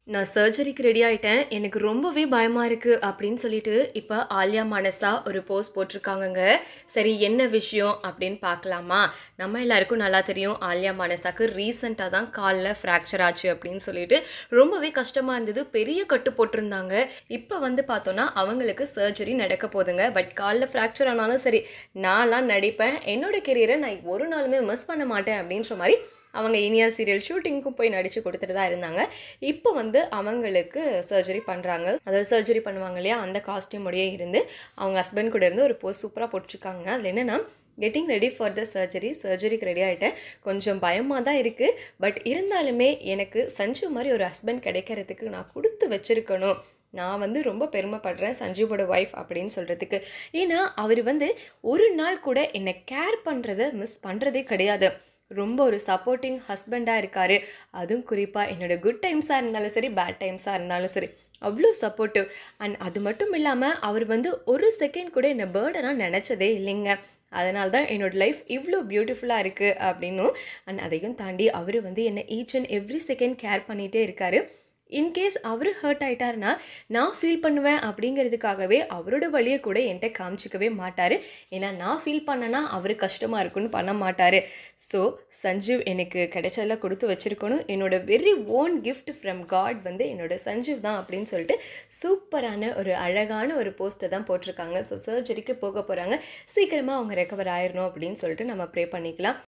நான் சர்ஜரிக்கு ரெடி ஆயிட்டேன். எனக்கு ரொம்பவே பயமா இருக்கு அப்படின்னு சொல்லிட்டு, இப்ப ஆலியா மானசா ஒரு போஸ்ட் போட்டிருக்காங்கங்க. சரி என்ன விஷயம் அப்படின்னு பார்க்கலாமா? நம்ம எல்லாருக்கும் நல்லா தெரியும் ஆலியா மானசாக்கு ரீசென்ட்டா தான் கால்ல ஃப்ராக்சர் ஆச்சு அப்படின்னு சொல்லிட்டு, ரொம்பவே கஷ்டமா இருந்தது. பெரிய கட்டு போட்டிருந்தாங்க. இப்ப வந்து பார்த்தோம்னா, அவங்களுக்கு சர்ஜரி நடக்க போதுங்க. பட் கால்ல ஃப்ராக்சர் ஆனாலும் சரி, நான்லாம் நடிப்பேன். என்னோட கெரியர நான் ஒரு நாளுமே மிஸ் பண்ண மாட்டேன் அப்படின்ற மாரி அவங்க இனியா சீரியல் ஷூட்டிங்க்கும் போய் நடிச்சு கொடுத்துட்டு தான் இருந்தாங்க. இப்போ வந்து அவங்களுக்கு சர்ஜரி பண்றாங்க. அதாவது சர்ஜரி பண்ணுவாங்க இல்லையா? அந்த காஸ்டியூமோடயே இருந்து, அவங்க ஹஸ்பண்ட் கூட இருந்து ஒரு போஸ்ட் சூப்பரா போட்டிருக்காங்க. அதில என்னன்னா, getting ready for the surgery. சர்ஜரிக்கு ரெடி ஆயிட்டேன். கொஞ்சம் பயமா தான் இருக்கு. பட் இருந்தாலுமே எனக்கு சஞ்சு மாரி ஒரு ஹஸ்பண்ட் கிடைக்கிறதுக்கு நான் குடுத்து வச்சிருக்கணும். நான் வந்து ரொம்ப பெருமைப்படுறேன் சஞ்சீவோட ஒய்ஃப் அப்படின்னு சொல்றதுக்கு. ஏன்னா, அவரு வந்து ஒரு நாள் கூட என்ன கேர் பண்றத மிஸ் பண்றதே கிடையாது. ரொம்ப ஒரு சப்போர்ட்டிங் ஹஸ்பண்டா இருக்காரு. அதுவும் குறிப்பா என்னோட குட் டைம்ஸா இருந்தாலும் சரி, பேட் டைம்ஸா இருந்தாலும் சரி, அவ்ளோ சப்போர்ட்டிவ். அண்ட் அது மட்டும் இல்லாம, அவர் வந்து ஒரு செகண்ட் கூட என்ன பர்டனா நெனச்சதே இல்லைங்க. அதனால தான் என்னோட லைஃப் இவ்ளோ பியூட்டிஃபுல்லா இருக்கு அப்படின்னும், அண்ட் அதையும் தாண்டி அவரு வந்து என்ன each and every second care பண்ணிட்டே இருக்காரு. இன்கேஸ் அவரு ஹர்ட் ஆயிட்டாருன்னா, நான் ஃபீல் பண்ணுவேன் அப்படிங்கிறதுக்காகவே அவரோட வலிய கூட என்ட்ட காமிச்சுக்கவே மாட்டாரு. ஏன்னா, நான் ஃபீல் பண்ணேன்னா, அவருக்கு கஷ்டமா இருக்கும்னு பண்ண மாட்டாரு. ஸோ, சஞ்சீவ் எனக்கு கிடைச்சதெல்லாம் குடுத்து வச்சிருக்கணும். என்னோட very own gift from God வந்து என்னோட சஞ்சீவ் தான் அப்படின்னு சொல்லிட்டு, சூப்பரான ஒரு அழகான ஒரு போஸ்ட்ட தான் போட்டிருக்காங்க. ஸோ, சர்ஜரிக்கு போக போறாங்க. சீக்கிரமா அவங்க ரெக்கவர் ஆயிரணும் அப்படின்னு சொல்லிட்டு நம்ம ப்ரே பண்ணிக்கலாம்.